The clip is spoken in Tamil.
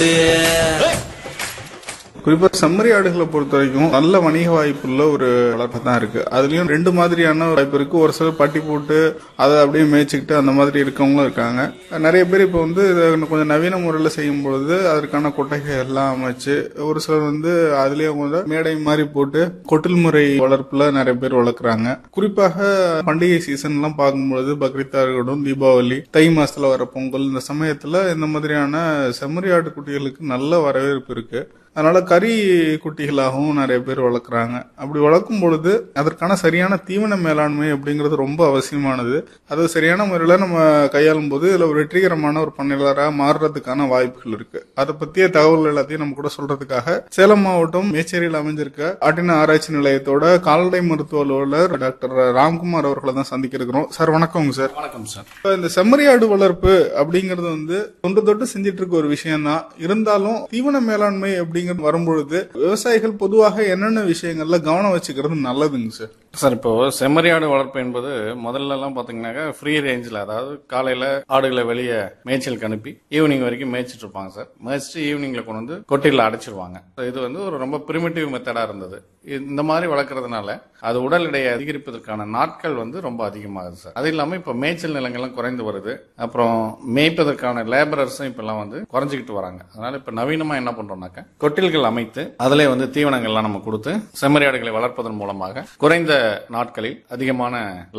குறிப்பா செம்மறி ஆடுகளை பொறுத்த வரைக்கும் நல்ல வணிக வாய்ப்புள்ள ஒரு வளர்ப்பு தான் இருக்கு அதுலயும் ரெண்டு மாதிரியான வாய்ப்பு இருக்கு ஒரு சிலர் பட்டி போட்டு அதை அப்படியே மேய்ச்சிக்கிட்டு அந்த மாதிரி இருக்கவங்களும் இருக்காங்க நிறைய பேர் இப்போ வந்து இதை இன்னும் கொஞ்சம் நவீன முறையில் செய்யும் பொழுது அதற்கான கொட்டைகள் எல்லாம் அமைச்சு ஒரு சிலர் வந்து அதுலயே கொஞ்சம் மேடை மாதிரி போட்டு கொட்டில் முறை வளர்ப்புல நிறைய பேர் வளர்க்குறாங்க குறிப்பாக பண்டிகை சீசன் எல்லாம் பார்க்கும்பொழுது பக்ரீத்தா இருக்கட்டும் தீபாவளி தை மாசத்துல வர பொங்கல் இந்த சமயத்துல இந்த மாதிரியான செம்மறி ஆட்டு குட்டிகளுக்கு நல்ல வரவேற்பு இருக்கு அதனால கறி குட்டிகளாகவும் நிறைய பேர் வளர்க்குறாங்க அப்படி வளர்க்கும் பொழுது அதற்கான சரியான தீவன மேலாண்மை அப்படிங்கிறது ரொம்ப அவசியமானது அது சரியான முறையில் நம்ம கையாளும் போது இதில் ஒரு வெற்றிகரமான ஒரு பண்ணையாளராக மாறுறதுக்கான வாய்ப்புகள் இருக்கு அதை பற்றிய தகவல் எல்லாத்தையும் நம்ம கூட சொல்றதுக்காக சேலம் மாவட்டம் மேச்சேரியில் அமைஞ்சிருக்க ஆட்டின ஆராய்ச்சி நிலையத்தோட கால்நடை மருத்துவ அலுவலர் டாக்டர் ராம்குமார் அவர்களை தான் சந்திக்க இருக்கிறோம் சார் வணக்கங்க சார் வணக்கம் சார் இப்ப இந்த செம்மறி ஆடு வளர்ப்பு அப்படிங்கிறது வந்து தொன்று தொட்டு செஞ்சிட்டு இருக்க ஒரு விஷயம் தான் இருந்தாலும் தீவன மேலாண்மை அப்படிங்கிறது வரும்பொழுது விவசாயிகள் பொதுவாக என்னென்ன விஷயங்கள்ல கவனம் வச்சுக்கிறது நல்லதுங்க சார் சார் இப்போ செம்மறியாடு வளர்ப்பு என்பது முதல்ல எல்லாம் பாத்தீங்கன்னாக்கா ஃப்ரீ ரேஞ்சில் அதாவது காலையில ஆடுகளை வெளியே மேய்ச்சலுக்கு அனுப்பி ஈவினிங் வரைக்கும் மேய்ச்சிட்டு இருப்பாங்க சார் மேய்ச்சிட்டு ஈவினிங்ல கொண்டு வந்து கொட்டையில் அடைச்சிருவாங்க So இது வந்து ஒரு ரொம்ப பிரிமிட்டிவ் மெத்தடா இருந்தது இந்த மாதிரி வளர்க்கறதுனால அது உடல் எடையை அதிகரிப்பதற்கான நாட்கள் வந்து ரொம்ப அதிகமாகுது சார் அது இல்லாம இப்ப மேய்ச்சல் நிலங்கள்லாம் குறைந்து வருது அப்புறம் மேய்ப்பதற்கான லேபரர்ஸும் இப்பெல்லாம் வந்து குறைஞ்சிக்கிட்டு வராங்க அதனால இப்ப நவீனமா என்ன பண்றோம்னாக்க கொட்டில்கள் அமைத்து அதிலே வந்து தீவனங்கள்லாம் நம்ம கொடுத்து செம்மறியாடுகளை வளர்ப்பதன் மூலமாக குறைந்த நாட்களில் அதிகமான